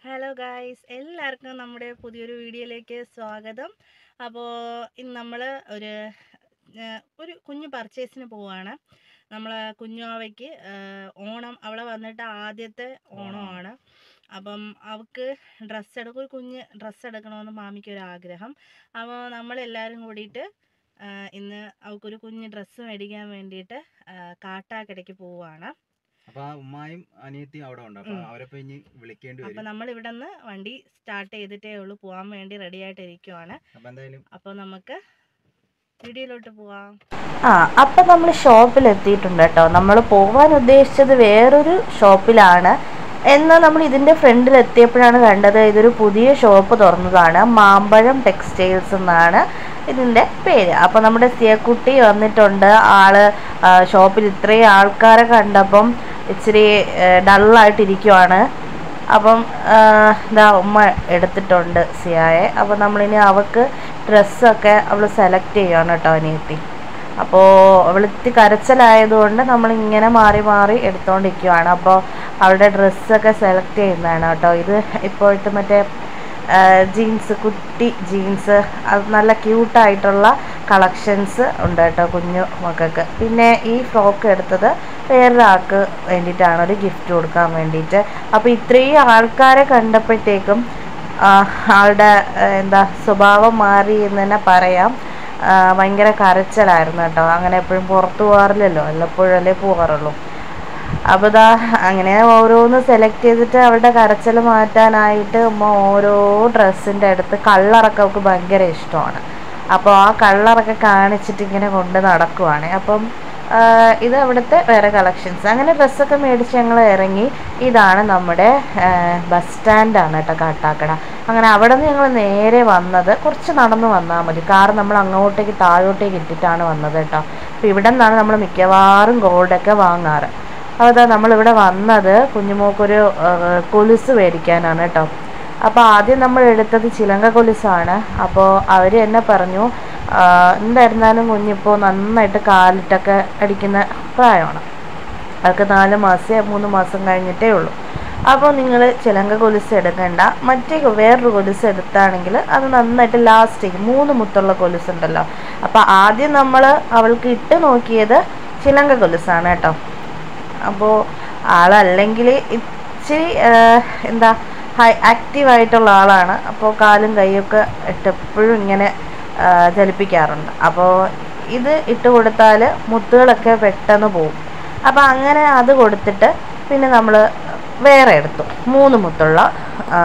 Hello guys എല്ലാവർക്കും നമ്മുടെ പുതിയൊരു വീഡിയോയിലേക്ക് സ്വാഗതം അപ്പോൾ ഇന്ന് നമ്മൾ ഒരു ആ, ഒരു കുഞ്ഞു പർച്ചേസിന് പോവാണ് നമ്മൾ കുഞ്ഞാവയ്ക്ക് ആ, ഓണം അവളെ വന്നിട്ട് ആദ്യത്തെ ഓണമാണ് അപ്പം അവൾക്ക് ഡ്രസ്സ് എടുക്കും ഒരു കുഞ്ഞ് ഡ്രസ്സ് എടുക്കണമെന്ന് മാമിക്ക് ഒരു ആഗ്രഹം അപ്പോൾ നമ്മളെല്ലാവരും കൂടിയിട്ട് ആ, ഇന്ന് അവൾക്കൊരു കുഞ്ഞ് ഡ്രസ്സ് മേടിക്കാൻ വേണ്ടിയിട്ട് ആ, കാട്ടാക്കടയ്ക്ക് പോവുകയാണ് അപ്പൊ ആ ഉമ്മായും അനിയത്തിയും അവിടെ ഉണ്ട് അപ്പൊ ഉം. അവരൊപ്പം ഇനി വിളിക്കേണ്ടി അപ്പോൾ വരും നമ്മൾ ഇവിടെ നിന്ന് വണ്ടി സ്റ്റാർട്ട് ചെയ്തിട്ടേ ഉള്ളൂ പോകാൻ വേണ്ടി റെഡി ആയിട്ടിരിക്കുവാണ് അപ്പൊ എന്തായാലും അപ്പോൾ നമുക്ക് വീഡിയോയിലോട്ട് പോവാം ആ അപ്പം നമ്മൾ ഷോപ്പിൽ എത്തിയിട്ടുണ്ട് കേട്ടോ നമ്മൾ പോകാൻ ഉദ്ദേശിച്ചത് വേറൊരു ഷോപ്പിലാണ് എന്നാൽ നമ്മൾ ഇതിൻ്റെ ഫ്രണ്ടിൽ എത്തിയപ്പോഴാണ് കണ്ടത് ഇതൊരു പുതിയ ഷോപ്പ് തുറന്നതാണ് മാമ്പഴം ടെക്സ്റ്റൈൽസ് എന്നാണ് ഇതിൻ്റെ പേര് അപ്പോൾ നമ്മുടെ സിയക്കുട്ടി വന്നിട്ടുണ്ട് ആള് ആ, ഷോപ്പിൽ ഇത്രയും ആൾക്കാരെ കണ്ടപ്പം ഇച്ചിരി ഡള്ളായിട്ടിരിക്കുവാണ് അപ്പം ആ, ഇതാ ഉമ്മ എടുത്തിട്ടുണ്ട് സിയായെ അപ്പോൾ നമ്മളിനി അവൾക്ക് ഡ്രസ്സൊക്കെ അവൾ സെലക്ട് ചെയ്യുകയാണ് കേട്ടോ അനിയത്തി അപ്പോൾ അവൾ ഇത്തി കരച്ചിലായതുകൊണ്ട് നമ്മളിങ്ങനെ മാറി മാറി എടുത്തുകൊണ്ടിരിക്കുവാണ് അപ്പോൾ അവളുടെ ഡ്രസ്സൊക്കെ സെലക്ട് ചെയ്യുന്നതാണ് കേട്ടോ ഇത് ഇപ്പോഴത്തെ മറ്റേ ജീൻസ് കുട്ടി ജീൻസ് അത് നല്ല ക്യൂട്ടായിട്ടുള്ള കളക്ഷൻസ് ഉണ്ട് കേട്ടോ കുഞ്ഞു മക്കൾക്ക് പിന്നെ ഈ ഫ്രോക്ക് എടുത്തത് വേറൊരാൾക്ക് വേണ്ടിയിട്ടാണ് ഒരു ഗിഫ്റ്റ് കൊടുക്കാൻ വേണ്ടിയിട്ട് അപ്പോൾ ഇത്രയും ആൾക്കാരെ കണ്ടപ്പോഴത്തേക്കും ആ, ആളുടെ ആ, എന്താ സ്വഭാവം മാറി എന്ന് തന്നെ പറയാം ആ, ഭയങ്കര കരച്ചിലായിരുന്നു കേട്ടോ അങ്ങനെ എപ്പോഴും പുറത്തു പോകാറില്ലല്ലോ വല്ലപ്പോഴല്ലേ പോകാറുള്ളൂ അപ്പോൾ ഇതാ അങ്ങനെ ഓരോന്ന് സെലക്ട് ചെയ്തിട്ട് അവരുടെ കരച്ചിൽ മാറ്റാനായിട്ട് ഉമ്മ ഓരോ ഡ്രസ്സിൻ്റെ അടുത്ത് കളറൊക്കെ അവൾക്ക് ഭയങ്കര ഇഷ്ടമാണ് അപ്പോൾ ആ കളറൊക്കെ കാണിച്ചിട്ട് ഇങ്ങനെ കൊണ്ട് നടക്കുവാണ് അപ്പം ആ, ഇത് അവിടുത്തെ വേറെ കളക്ഷൻസ് അങ്ങനെ ഡ്രസ്സൊക്കെ മേടിച്ച് ഞങ്ങൾ ഇറങ്ങി ഇതാണ് നമ്മുടെ ബസ് സ്റ്റാൻഡാണ് കേട്ടോ കാട്ടാക്കട അങ്ങനെ അവിടെ നിന്ന് ഞങ്ങൾ നേരെ വന്നത് കുറച്ച് നടന്ന് വന്നാൽ മതി കാർ നമ്മൾ അങ്ങോട്ടേക്ക് താഴോട്ടേക്ക് ഇട്ടിട്ടാണ് വന്നത് കേട്ടോ അപ്പോൾ ഇവിടെ നിന്നാണ് നമ്മൾ മിക്കവാറും ഗോൾഡൊക്കെ വാങ്ങാറ് അപ്പോൾ അതാ നമ്മളിവിടെ വന്നത് കുഞ്ഞുമോക്കൊരു ആ, കൊലുസ് മേടിക്കാനാണ് കേട്ടോ അപ്പോൾ ആദ്യം നമ്മൾ എടുത്തത് ചിലങ്ക കൊലുസാണ് അപ്പോൾ അവർ എന്നെ പറഞ്ഞു ആ, എന്തായിരുന്നാലും കുഞ്ഞിപ്പോൾ നന്നായിട്ട് കാലിട്ടൊക്കെ അടിക്കുന്ന പ്രായമാണ് അവർക്ക് നാല് മാസം മൂന്ന് മാസം കഴിഞ്ഞിട്ടേ ഉള്ളൂ അപ്പോൾ നിങ്ങൾ ചിലങ്ക കൊലുസ് എടുക്കണ്ട മറ്റേ വേറൊരു കൊലുസ് എടുത്താണെങ്കിൽ അത് നന്നായിട്ട് ലാസ്റ്റ് ചെയ്യും മൂന്ന് മുത്തുള്ള കൊലുസ് ഉണ്ടല്ലോ അപ്പോൾ ആദ്യം നമ്മൾ അവൾക്ക് ഇട്ട് നോക്കിയത് ചിലങ്ക കൊലുസാണ് കേട്ടോ അപ്പോൾ ആളല്ലെങ്കിൽ ഇച്ചിരി ആ, എന്താ ഹൈ ആക്റ്റീവായിട്ടുള്ള ആളാണ് അപ്പോൾ കാലും കൈയൊക്കെ ഇട്ട് എപ്പോഴും ഇങ്ങനെ ആ, ചലിപ്പിക്കാറുണ്ട് അപ്പോൾ ഇത് ഇട്ട് കൊടുത്താൽ മുത്തുകളൊക്കെ പെട്ടെന്ന് പോകും അപ്പോൾ അങ്ങനെ അത് കൊടുത്തിട്ട് പിന്നെ നമ്മൾ വേറെ എടുത്തു മൂന്ന് മുത്തുള്ള ആ,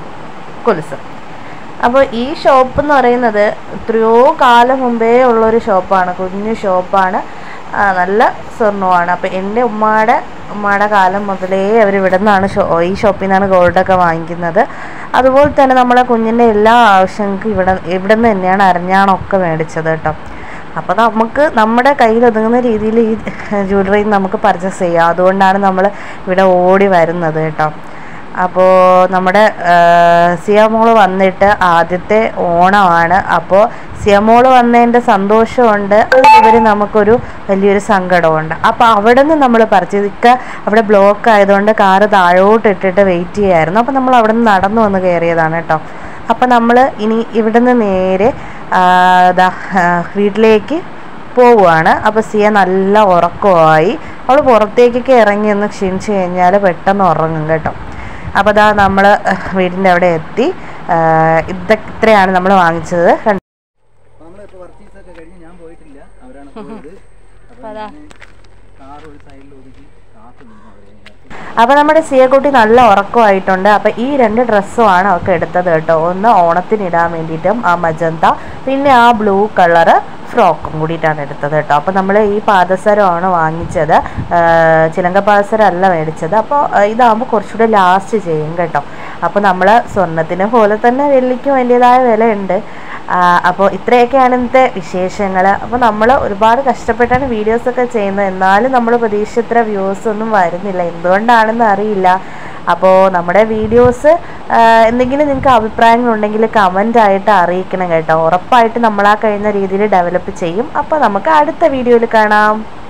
കൊലുസ് അപ്പോൾ ഈ ഷോപ്പ് എന്ന് പറയുന്നത് എത്രയോ കാലം മുമ്പേ ഉള്ളൊരു ഷോപ്പാണ് കുഞ്ഞു ഷോപ്പാണ് ആ, നല്ല സ്വർണ്ണമാണ് അപ്പോൾ എൻ്റെ ഉമ്മയുടെ ഉമ്മയുടെ കാലം മുതലേ അവർ ഇവിടെ നിന്നാണ് ഷോ ഈ ഷോപ്പിൽ നിന്നാണ് ഗോൾഡൊക്കെ വാങ്ങിക്കുന്നത് അതുപോലെ തന്നെ നമ്മളെ കുഞ്ഞിൻ്റെ എല്ലാ ആവശ്യങ്ങൾക്കും ഇവിടെ ഇവിടെ നിന്ന് തന്നെയാണ് അരഞ്ഞാണൊക്കെ മേടിച്ചത് കേട്ടോ അപ്പോൾ നമുക്ക് നമ്മുടെ കയ്യിൽ ഒതുങ്ങുന്ന രീതിയിൽ ഈ ജ്വല്ലറി നമുക്ക് പർച്ചേസ് ചെയ്യാം അതുകൊണ്ടാണ് നമ്മൾ ഇവിടെ ഓടി വരുന്നത് കേട്ടോ അപ്പോൾ നമ്മുടെ സിയമോള് വന്നിട്ട് ആദ്യത്തെ ഓണമാണ് അപ്പോൾ സിയമോള് വന്നതിൻ്റെ സന്തോഷമുണ്ട് ഇവർ നമുക്കൊരു വലിയൊരു സങ്കടമുണ്ട് അപ്പോൾ അവിടെ നിന്ന് നമ്മൾ പറിച്ചത് ഇക്ക അവിടെ ബ്ലോക്ക് ആയതുകൊണ്ട് കാറ് താഴോട്ട് ഇട്ടിട്ട് വെയിറ്റ് ചെയ്യായിരുന്നു അപ്പോൾ നമ്മൾ അവിടെ നിന്ന് നടന്നു വന്ന് കയറിയതാണ് കേട്ടോ അപ്പോൾ നമ്മൾ ഇനി ഇവിടുന്ന് നേരെ ആ, ദാ ആ, വീട്ടിലേക്ക് പോവുകയാണ് അപ്പോൾ സിയ നല്ല ഉറക്കമായി അവൾ പുറത്തേക്കൊക്കെ ഇറങ്ങി ഒന്ന് ക്ഷീണിച്ച് കഴിഞ്ഞാൽ പെട്ടെന്ന് ഉറങ്ങും കേട്ടോ അപ്പോൾ അതാ നമ്മൾ വീടിൻ്റെ അവിടെ എത്തി ആ, ഇത് ഇത്രയാണ് നമ്മൾ വാങ്ങിച്ചത് കണ്ടോ? അപ്പൊ നമ്മളിപ്പോ പർച്ചേസ് ഒക്കെ കഴിഞ്ഞ് ഞാൻ പോയിട്ടില്ല അവരാണ് പോയത് അപ്പൊ അതാ. കാർ ഒരു സൈഡിൽ ഒതുക്കി കാത്തു നിന്നു അവരെ അപ്പോൾ നമ്മുടെ സിയക്കുട്ടി നല്ല ഉറക്കമായിട്ടുണ്ട് അപ്പോൾ ഈ രണ്ട് ഡ്രസ്സുമാണ് അവൾക്ക് എടുത്തത് കേട്ടോ ഒന്ന് ഓണത്തിന് ഇടാൻ വേണ്ടിയിട്ടും ആ മജന്ത പിന്നെ ആ ബ്ലൂ കളറ് ഫ്രോക്കും കൂടിയിട്ടാണ് എടുത്തത് കേട്ടോ അപ്പോൾ നമ്മൾ ഈ പാദസരമാണ് വാങ്ങിച്ചത് ആ, ചിലങ്ക പാദസരം അല്ല മേടിച്ചത് അപ്പോൾ ഇതാകുമ്പോൾ കുറച്ചുകൂടെ ലാസ്റ്റ് ചെയ്യും കേട്ടോ അപ്പോൾ നമ്മൾ സ്വർണത്തിനെ പോലെ തന്നെ വെള്ളിക്കും വലിയതായ വിലയുണ്ട് ആ, അപ്പോൾ ഇത്രയൊക്കെയാണ് ഇന്നത്തെ വിശേഷങ്ങൾ അപ്പോൾ നമ്മൾ ഒരുപാട് കഷ്ടപ്പെട്ടാണ് വീഡിയോസൊക്കെ ചെയ്യുന്നത് എന്നാലും നമ്മൾ പ്രതീക്ഷിച്ചത്ര വ്യൂസ് ഒന്നും വരുന്നില്ല എന്തുകൊണ്ടാണെന്ന് അറിയില്ല അപ്പോൾ നമ്മുടെ വീഡിയോസ് എന്തെങ്കിലും നിങ്ങൾക്ക് അഭിപ്രായങ്ങളുണ്ടെങ്കിൽ കമൻ്റ് ആയിട്ട് അറിയിക്കണം കേട്ടോ ഉറപ്പായിട്ട് നമ്മൾ ആ കഴിയുന്ന രീതിയിൽ ഡെവലപ്പ് ചെയ്യും അപ്പോൾ നമുക്ക് അടുത്ത വീഡിയോയിൽ കാണാം